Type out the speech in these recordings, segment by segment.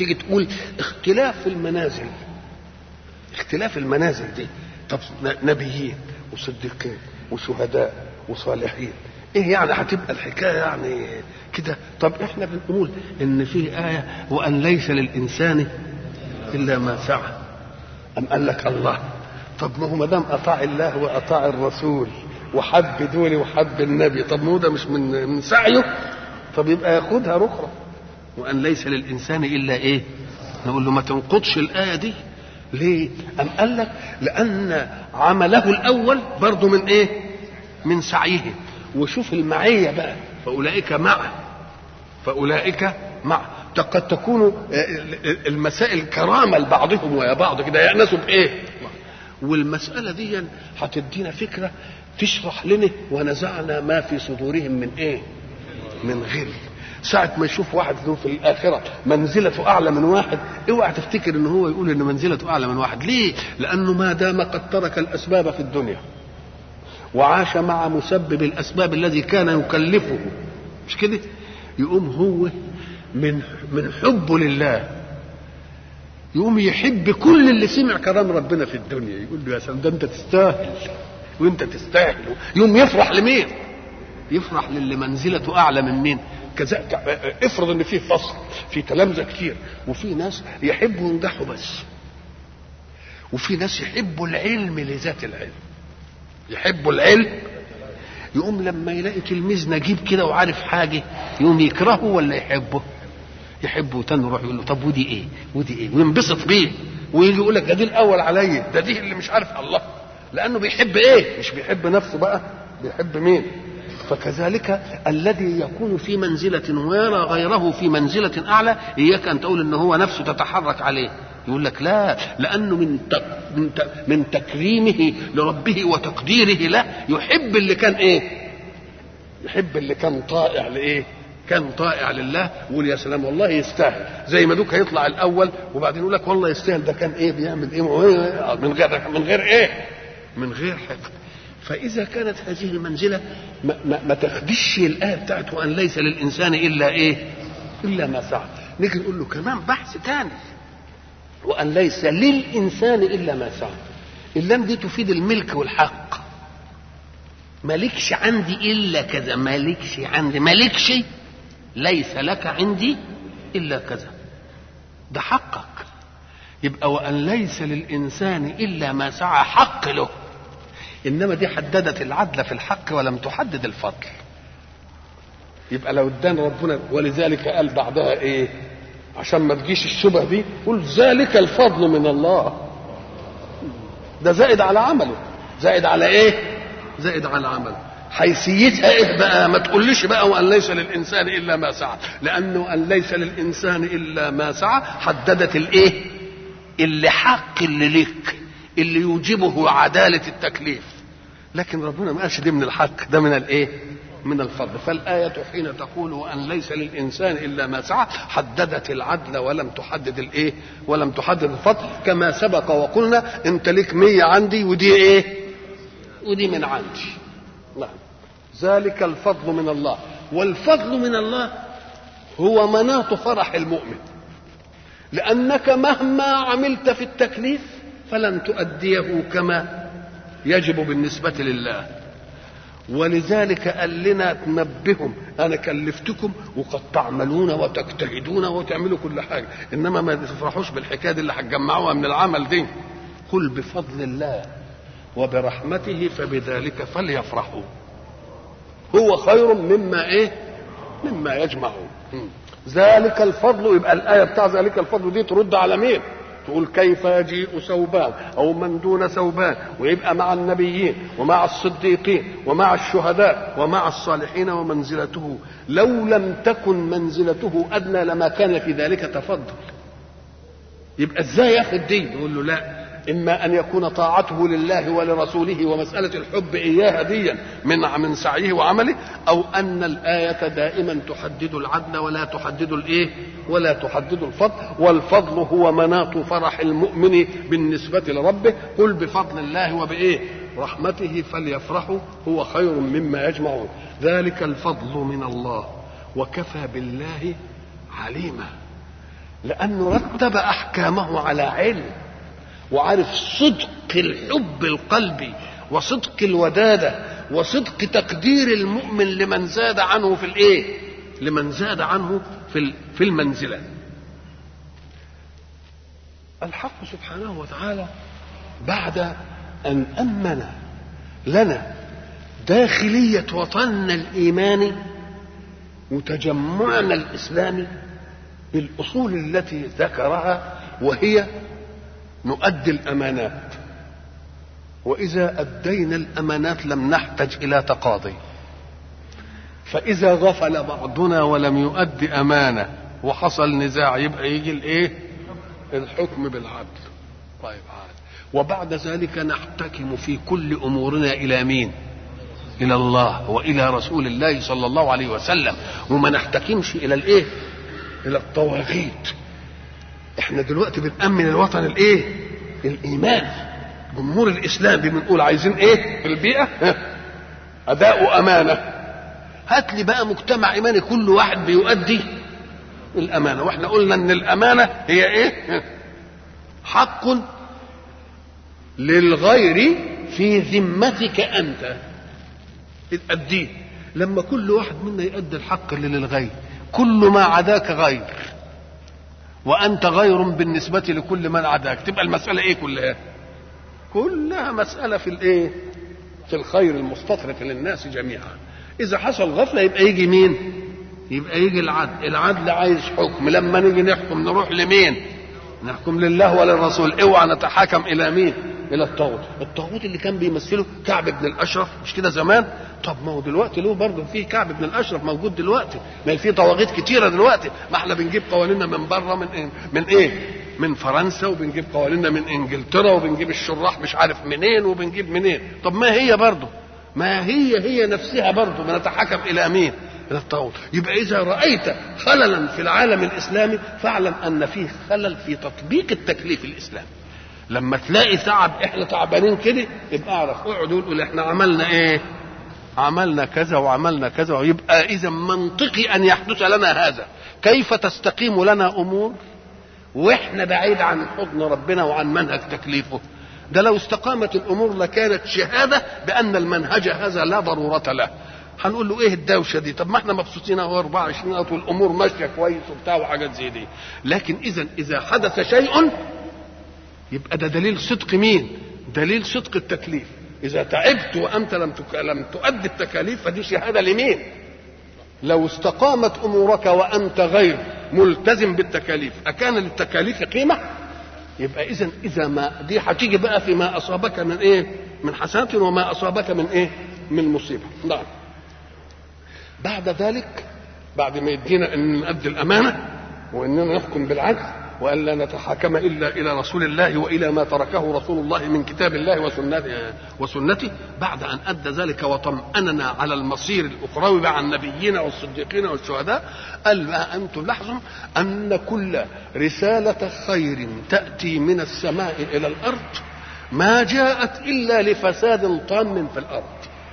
تيجي تقول اختلاف المنازل اختلاف المنازل دي طب نبيين وصديقين وشهداء وصالحين ايه يعني هتبقى الحكايه يعني كده طب احنا بنقول ان في ايه وان ليس للانسان الا ما سعى ام قال لك الله طب ما هو ما دام اطاع الله واطاع الرسول وحب دول وحب النبي طب ما هو ده مش من من سعيه طب يبقى ياخدها رخرة وان ليس للانسان الا ايه نقول له ما تنقضش الايه دي ليه ام قال لك لان عمله الاول برضه من ايه من سعيه وشوف المعيه بقى فاولئك معه فاولئك معه قد تكون المسائل كرامه لبعضهم ويا بعض كده يأنسوا بايه والمساله دي هتدينا فكره تشرح لنا ونزعنا ما في صدورهم من ايه من غل ساعة ما يشوف واحد له في الآخرة منزلته أعلى من واحد اوعى تفتكر إن هو يقول إن منزلته أعلى من واحد ليه؟ لأنه ما دام قد ترك الأسباب في الدنيا وعاش مع مسبب الأسباب الذي كان يكلفه مش كده؟ يقوم هو من من حبه لله يقوم يحب كل اللي سمع كلام ربنا في الدنيا يقول له يا سلام ده انت تستاهل وانت تستاهل يقوم يفرح لمين؟ يفرح للي منزلته اعلى من مين؟ كذا افرض ان في فصل في تلامذه كتير وفي ناس يحبوا ينجحوا بس وفي ناس يحبوا العلم لذات العلم يحبوا العلم يقوم لما يلاقي تلميذ نجيب كده وعارف حاجه يقوم يكرهه ولا يحبه؟ يحبه وتاني يروح يقول له طب ودي ايه؟ ودي ايه؟ وينبسط بيه ويجي يقول لك ده دي الاول عليا ده دي اللي مش عارف الله لانه بيحب ايه؟ مش بيحب نفسه بقى بيحب مين؟ فكذلك الذي يكون في منزلة ويرى غيره في منزلة أعلى إياك أن تقول إن هو نفسه تتحرك عليه يقول لك لا لأنه من من من تكريمه لربه وتقديره له يحب اللي كان إيه؟ يحب اللي كان طائع لإيه؟ كان طائع لله يقول يا سلام والله يستاهل زي ما دوك هيطلع الأول وبعدين يقول لك والله يستاهل ده كان إيه بيعمل إيه من غير من غير إيه؟ من غير حقد فإذا كانت هذه المنزلة ما, ما, ما تخدش الآية بتاعت وأن ليس للإنسان إلا إيه؟ إلا ما سعى. نيجي نقول له كمان بحث ثاني وأن ليس للإنسان إلا ما سعى. اللام دي تفيد الملك والحق. مالكش عندي إلا كذا، مالكش عندي، مالكش ليس لك عندي إلا كذا. ده حقك. يبقى وأن ليس للإنسان إلا ما سعى حق له. انما دي حددت العدل في الحق ولم تحدد الفضل يبقى لو ادان ربنا ولذلك قال بعدها ايه عشان ما تجيش الشبه دي قل ذلك الفضل من الله ده زائد على عمله زائد على ايه زائد على عمله حيثيتها ايه بقى ما تقوليش بقى وان ليس للانسان الا ما سعى لانه ان ليس للانسان الا ما سعى حددت الايه اللي حق اللي ليك اللي يوجبه عدالة التكليف لكن ربنا ما قالش دي من الحق ده من الايه من الفضل فالآية حين تقول وأن ليس للإنسان إلا ما سعى حددت العدل ولم تحدد الإيه ولم تحدد الفضل كما سبق وقلنا أنت ليك مية عندي ودي إيه ودي من عندي نعم ذلك الفضل من الله والفضل من الله هو مناط فرح المؤمن لأنك مهما عملت في التكليف فلن تؤديه كما يجب بالنسبة لله ولذلك قال لنا تنبههم أنا كلفتكم وقد تعملون وتجتهدون وتعملوا كل حاجة إنما ما تفرحوش بالحكاية دي اللي هتجمعوها من العمل دي قل بفضل الله وبرحمته فبذلك فليفرحوا هو خير مما ايه مما يجمعون ذلك الفضل يبقى الآية بتاع ذلك الفضل دي ترد على مين تقول كيف يجيء ثوبان او من دون ثوبان ويبقى مع النبيين ومع الصديقين ومع الشهداء ومع الصالحين ومنزلته لو لم تكن منزلته ادنى لما كان في ذلك تفضل يبقى ازاي ياخد دي يقول له لا اما ان يكون طاعته لله ولرسوله ومساله الحب اياها ديا من من سعيه وعمله او ان الايه دائما تحدد العدل ولا تحدد الايه ولا تحدد الفضل والفضل هو مناط فرح المؤمن بالنسبه لربه قل بفضل الله وبايه رحمته فليفرحوا هو خير مما يجمعون ذلك الفضل من الله وكفى بالله عليما لأنه رتب أحكامه على علم وعرف صدق الحب القلبي وصدق الودادة وصدق تقدير المؤمن لمن زاد عنه في الإيه؟ لمن زاد عنه في في المنزلة. الحق سبحانه وتعالى بعد أن أمن لنا داخلية وطننا الإيماني وتجمعنا الإسلامي بالأصول التي ذكرها وهي نؤدي الأمانات وإذا أدينا الأمانات لم نحتج إلى تقاضي فإذا غفل بعضنا ولم يؤدي أمانة وحصل نزاع يبقى يجي الإيه؟ الحكم بالعدل طيب عادل وبعد ذلك نحتكم في كل أمورنا إلى مين؟ إلى الله وإلى رسول الله صلى الله عليه وسلم وما نحتكمش إلى الإيه؟ إلى الطواغيت احنا دلوقتي بنأمن الوطن الايه الايمان جمهور الاسلام بنقول عايزين ايه في البيئه اداء امانه هات لي بقى مجتمع ايماني كل واحد بيؤدي الامانه واحنا قلنا ان الامانه هي ايه حق للغير في ذمتك انت الدين لما كل واحد منا يؤدي الحق اللي للغير كل ما عداك غير وانت غير بالنسبه لكل من عداك تبقى المساله ايه كلها كلها مساله في الايه في الخير المستطرق للناس جميعا اذا حصل غفله يبقى يجي مين يبقى يجي العدل العدل عايز حكم لما نيجي نحكم نروح لمين نحكم لله وللرسول اوعى نتحاكم الى مين الى الطاغوت الطاغوت اللي كان بيمثله كعب بن الاشرف مش كده زمان طب ما هو دلوقتي له برضه في كعب بن الاشرف موجود دلوقتي ما في طواغيت كتيره دلوقتي ما احنا بنجيب قوانيننا من بره من إيه؟ من ايه من فرنسا وبنجيب قوانيننا من انجلترا وبنجيب الشراح مش عارف منين وبنجيب منين طب ما هي برضه ما هي هي نفسها برضه بنتحكم الى مين الى الطاغوت يبقى اذا رايت خللا في العالم الاسلامي فاعلم ان فيه خلل في تطبيق التكليف الاسلامي لما تلاقي تعب احنا تعبانين كده يبقى اعرف اقعد قول احنا عملنا ايه عملنا كذا وعملنا كذا ويبقى اذا منطقي ان يحدث لنا هذا كيف تستقيم لنا امور واحنا بعيد عن حضن ربنا وعن منهج تكليفه ده لو استقامت الامور لكانت شهاده بان المنهج هذا لا ضروره له هنقول له ايه الدوشه دي طب ما احنا مبسوطين اهو 24 ساعه والامور ماشيه كويس وبتاع وحاجات زي دي لكن اذا اذا حدث شيء يبقى ده دليل صدق مين دليل صدق التكليف اذا تعبت وانت لم تك... لم تؤدي التكاليف فدي شهاده لمين لو استقامت امورك وانت غير ملتزم بالتكاليف اكان للتكاليف قيمه يبقى اذا اذا ما دي هتيجي بقى فيما اصابك من ايه من حسنات وما اصابك من ايه من مصيبه نعم بعد ذلك بعد ما يدينا ان نؤدي الامانه واننا نحكم بالعدل والا نتحاكم الا الى رسول الله والى ما تركه رسول الله من كتاب الله وسنته وسنته بعد ان ادى ذلك وطمأننا على المصير الاخروي مع النبيين والصديقين والشهداء قال بقى انتم لاحظوا ان كل رساله خير تاتي من السماء الى الارض ما جاءت الا لفساد طام في الارض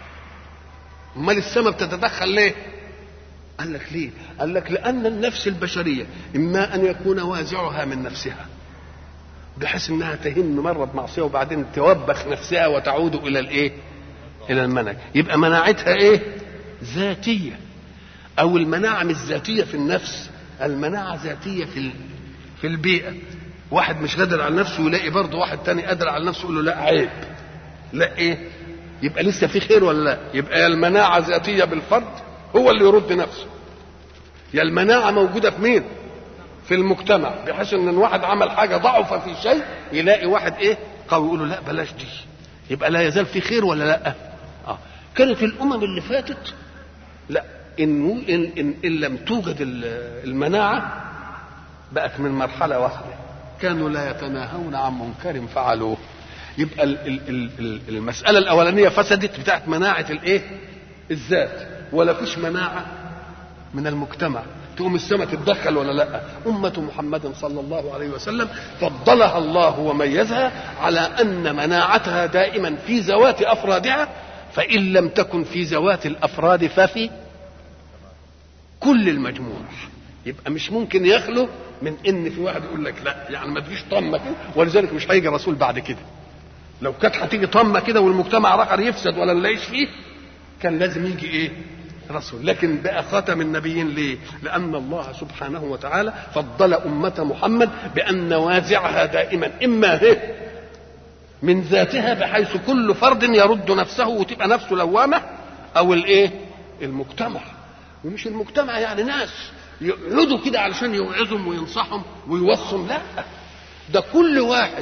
امال السماء بتتدخل ليه قال لك ليه قال لك لان النفس البشريه اما ان يكون وازعها من نفسها بحيث انها تهم مره بمعصيه وبعدين توبخ نفسها وتعود الى الايه الى المنهج يبقى مناعتها ايه ذاتيه او المناعه مش ذاتيه في النفس المناعه ذاتيه في في البيئه واحد مش قادر على نفسه يلاقي برضه واحد تاني قادر على نفسه يقول له لا عيب لا ايه يبقى لسه في خير ولا لا يبقى يا المناعه ذاتيه بالفرد هو اللي يرد نفسه يا المناعة موجودة في مين في المجتمع بحيث ان الواحد عمل حاجة ضعف في شيء يلاقي واحد ايه قوي يقول له لا بلاش دي يبقى لا يزال في خير ولا لا آه. كانت الامم اللي فاتت لا إن, إن, إن, إن لم توجد المناعة بقت من مرحلة واحدة كانوا لا يتناهون عن منكر فعلوه يبقى المسألة الأولانية فسدت بتاعت مناعة الإيه؟ الذات ولا فيش مناعة من المجتمع تقوم السماء تتدخل ولا لا أمة محمد صلى الله عليه وسلم فضلها الله وميزها على أن مناعتها دائما في ذوات أفرادها فإن لم تكن في ذوات الأفراد ففي كل المجموع يبقى مش ممكن يخلو من ان في واحد يقول لك لا يعني ما تجيش طمه كده ولذلك مش هيجي رسول بعد كده لو كانت هتيجي طمه كده والمجتمع رخر يفسد ولا نلاقيش فيه كان لازم يجي ايه رسول لكن بقى خاتم النبيين ليه لان الله سبحانه وتعالى فضل امه محمد بان نوازعها دائما اما هي من ذاتها بحيث كل فرد يرد نفسه وتبقى نفسه لوامه او الايه المجتمع ومش المجتمع يعني ناس يقعدوا كده علشان يوعظهم وينصحهم ويوصهم لا ده كل واحد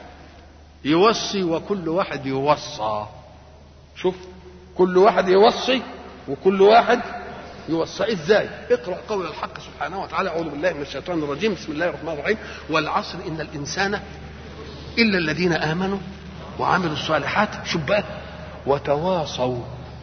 يوصي وكل واحد يوصى شوف كل واحد يوصي وكل واحد يوصى ازاي اقرا قول الحق سبحانه وتعالى اعوذ بالله من الشيطان الرجيم بسم الله الرحمن الرحيم والعصر ان الانسان الا الذين امنوا وعملوا الصالحات شوف بقى وتواصوا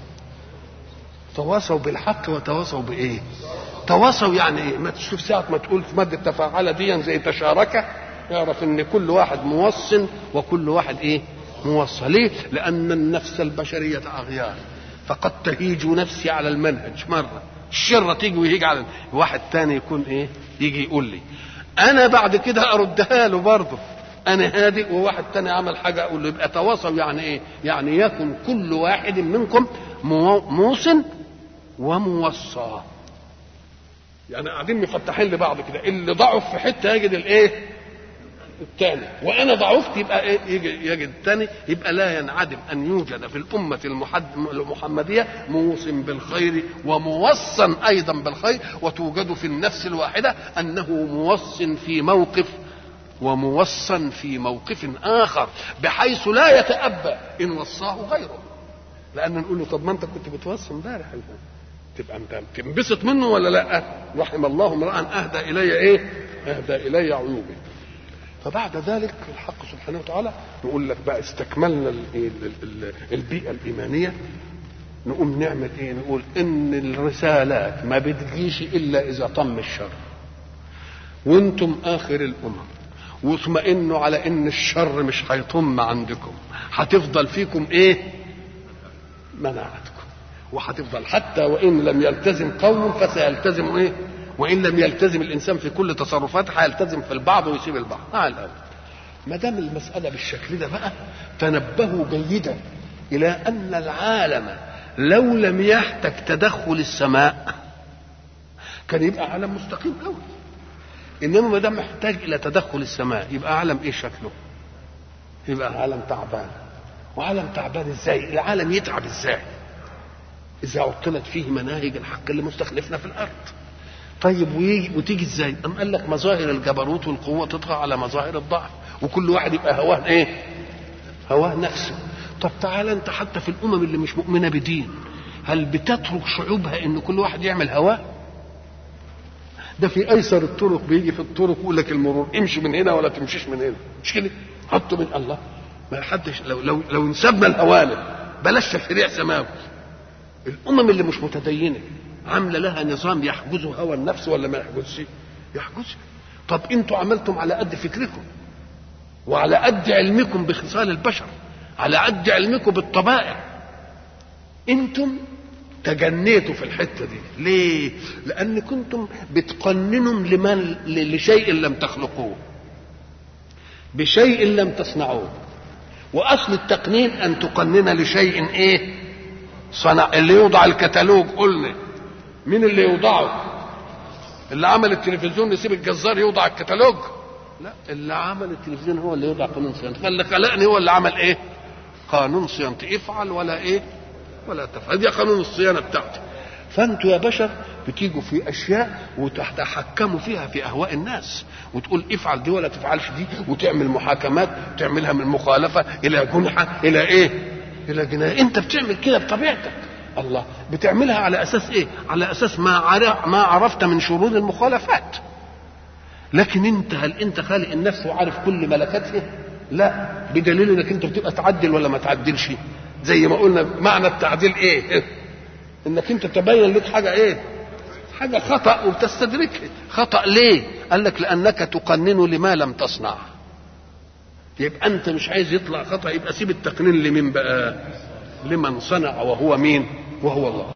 تواصوا بالحق وتواصوا بايه تواصوا يعني ايه ما تشوف ساعه ما تقول في ماده تفاعل دي زي تشاركه يعرف ان كل واحد موصل وكل واحد ايه موصى ليه لان النفس البشريه اغيار فقد تهيج نفسي على المنهج مره الشره تيجي ويهيج على واحد تاني يكون ايه يجي يقول لي انا بعد كده اردها له برضه انا هادئ وواحد تاني عمل حاجه اقول له يبقى تواصل يعني ايه يعني يكن كل واحد منكم موصن وموصى يعني قاعدين مفتحين لبعض كده اللي ضعف في حته يجد الايه الثاني وانا ضعفت يبقى ايه يجي يجد الثاني يبقى لا ينعدم ان يوجد في الامه المحد المحمديه موصن بالخير وموصن ايضا بالخير وتوجد في النفس الواحده انه موصن في موقف وموصن في موقف اخر بحيث لا يتأبى ان وصاه غيره لان نقول له طب ما انت كنت بتوصي امبارح تبقى انت تنبسط منه ولا لا رحم الله امرا اهدى الي ايه اهدى الي عيوبي فبعد ذلك الحق سبحانه وتعالى يقول لك بقى استكملنا البيئه الايمانيه نقوم نعمل ايه نقول ان الرسالات ما بتجيش الا اذا طم الشر وانتم اخر الامم واطمئنوا على ان الشر مش هيطم عندكم هتفضل فيكم ايه مناعتكم وهتفضل حتى وان لم يلتزم قوم فسيلتزم ايه وان لم يلتزم الانسان في كل تصرفاته هيلتزم في البعض ويسيب البعض مع الاول ما دام المساله بالشكل ده بقى تنبهوا جيدا الى ان العالم لو لم يحتج تدخل السماء كان يبقى عالم مستقيم قوي انما ما دام محتاج الى تدخل السماء يبقى عالم ايه شكله يبقى عالم تعبان وعالم تعبان ازاي العالم يتعب ازاي اذا عطلت فيه مناهج الحق اللي مستخلفنا في الارض طيب ويجي وتيجي ازاي ام قال لك مظاهر الجبروت والقوه تطغى على مظاهر الضعف وكل واحد يبقى هواه ايه هواه نفسه طب تعالى انت حتى في الامم اللي مش مؤمنه بدين هل بتترك شعوبها ان كل واحد يعمل هواه ده في ايسر الطرق بيجي في الطرق يقول لك المرور امشي من هنا ولا تمشيش من هنا مش كده حطوا من الله ما حدش لو لو لو نسبنا الهوالم بلاش تشريع سماوي الامم اللي مش متدينه عامله لها نظام يحجزه هوى النفس ولا ما يحجزش يحجزه طب انتوا عملتم على قد فكركم وعلى قد علمكم بخصال البشر على قد علمكم بالطبائع انتم تجنيتوا في الحته دي ليه لان كنتم بتقننوا لمن لشيء لم تخلقوه بشيء لم تصنعوه واصل التقنين ان تقنن لشيء ايه صنع اللي يوضع الكتالوج قلنا مين اللي يوضعه اللي عمل التلفزيون يسيب الجزار يوضع الكتالوج لا اللي عمل التلفزيون هو اللي يوضع قانون صيانته فاللي خلقني هو اللي عمل ايه قانون صيانتي افعل ولا ايه ولا تفعل دي قانون الصيانه بتاعتي فانتوا يا بشر بتيجوا في اشياء وتتحكموا فيها في اهواء الناس وتقول افعل دي ولا تفعلش دي وتعمل محاكمات تعملها من مخالفه الى جنحه الى ايه الى جنايه انت بتعمل كده بطبيعتك الله بتعملها على اساس ايه على اساس ما عرف ما عرفت من شرور المخالفات لكن انت هل انت خالق النفس وعارف كل ملكاتها لا بدليل انك انت بتبقى تعدل ولا ما تعدلش زي ما قلنا معنى التعديل ايه انك انت تبين لك حاجه ايه حاجه خطا وبتستدركها خطا ليه قال لك لانك تقنن لما لم تصنع يبقى انت مش عايز يطلع خطا يبقى سيب التقنين لمين بقى لمن صنع وهو مين وهو الله